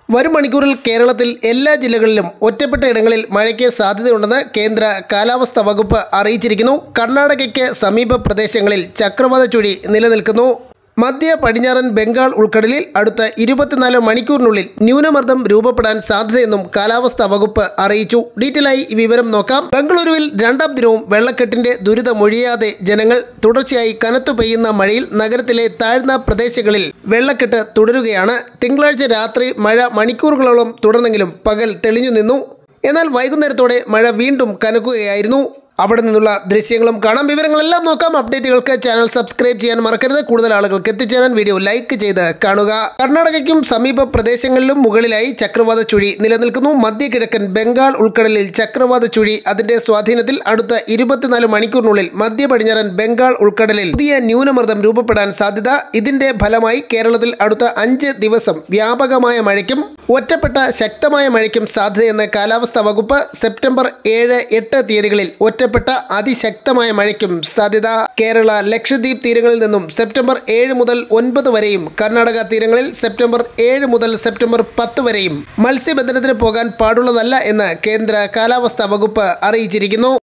വരും മണിക്കൂറിൽ കേരളത്തിൽ എല്ലാ ജില്ലകളിലും ഒറ്റപ്പെട്ട ഇടങ്ങളിൽ മഴയ്ക്ക് സാധ്യതയുണ്ടെന്ന് കേന്ദ്ര കാലാവസ്ഥാ വകുപ്പ് അറിയിച്ചിരിക്കുന്നു കർണാടകയ്ക്ക് സമീപ പ്രദേശങ്ങളിൽ ചക്രവാത ചുഴി നിലനിൽക്കുന്നു മധ്യ പടിഞ്ഞാറൻ ബംഗാൾ ഉൾക്കടലിൽ അടുത്ത ഇരുപത്തിനാല് മണിക്കൂറിനുള്ളിൽ ന്യൂനമർദ്ദം രൂപപ്പെടാൻ സാധ്യതയെന്നും കാലാവസ്ഥാ വകുപ്പ് അറിയിച്ചു ഡീറ്റെയിലായി ഈ വിവരം നോക്കാം ബംഗളൂരുവിൽ രണ്ടാം ദിനവും വെള്ളക്കെട്ടിന്റെ ദുരിതമൊഴിയാതെ ജനങ്ങൾ തുടർച്ചയായി കനത്തു പെയ്യുന്ന മഴയിൽ നഗരത്തിലെ താഴ്ന്ന പ്രദേശങ്ങളിൽ വെള്ളക്കെട്ട് തുടരുകയാണ് തിങ്കളാഴ്ച രാത്രി മഴ മണിക്കൂറുകളോളം തുടർന്നെങ്കിലും പകൽ തെളിഞ്ഞു നിന്നു എന്നാൽ വൈകുന്നേരത്തോടെ മഴ വീണ്ടും കനക്കുകയായിരുന്നു അവിടെ നിന്നുള്ള ദൃശ്യങ്ങളും കാണാം വിവരങ്ങളെല്ലാം നോക്കാം അപ്ഡേറ്റുകൾക്ക് ചാനൽ സബ്സ്ക്രൈബ് ചെയ്യാൻ മറക്കരുത് കൂടുതൽ ആളുകൾക്ക് എത്തിച്ചേരാൻ വീഡിയോ ലൈക്ക് ചെയ്ത് കാണുക കർണാടകയ്ക്കും സമീപ പ്രദേശങ്ങളിലും മുകളിലായി ചക്രവാത ചുഴി നിലനിൽക്കുന്നു മധ്യ കിഴക്കൻ ബംഗാൾ ഉൾക്കടലിൽ ചക്രവാത ചുഴി അതിന്റെ സ്വാധീനത്തിൽ അടുത്ത ഇരുപത്തിനാല് മണിക്കൂറിനുള്ളിൽ മധ്യ പടിഞ്ഞാറൻ ബംഗാൾ ഉൾക്കടലിൽ പുതിയ ന്യൂനമർദ്ദം രൂപപ്പെടാൻ സാധ്യത ഇതിന്റെ ഫലമായി കേരളത്തിൽ അടുത്ത അഞ്ച് ദിവസം വ്യാപകമായ മഴയ്ക്കും ഒറ്റപ്പെട്ട ശക്തമായ മഴയ്ക്കും സാധ്യതയെന്ന് കാലാവസ്ഥാ വകുപ്പ് സെപ്റ്റംബർ ഏഴ് എട്ട് തീയതികളിൽ ഒറ്റപ്പെട്ട അതിശക്തമായ മഴയ്ക്കും സാധ്യത കേരള ലക്ഷദ്വീപ് തീരങ്ങളിൽ നിന്നും സെപ്റ്റംബർ ഏഴ് മുതൽ ഒൻപത് വരെയും കർണാടക തീരങ്ങളിൽ സെപ്റ്റംബർ ഏഴ് മുതൽ സെപ്റ്റംബർ പത്ത് വരെയും മത്സ്യബന്ധനത്തിന് പോകാൻ പാടുള്ളതല്ല എന്ന് കേന്ദ്ര കാലാവസ്ഥാ വകുപ്പ് അറിയിച്ചിരിക്കുന്നു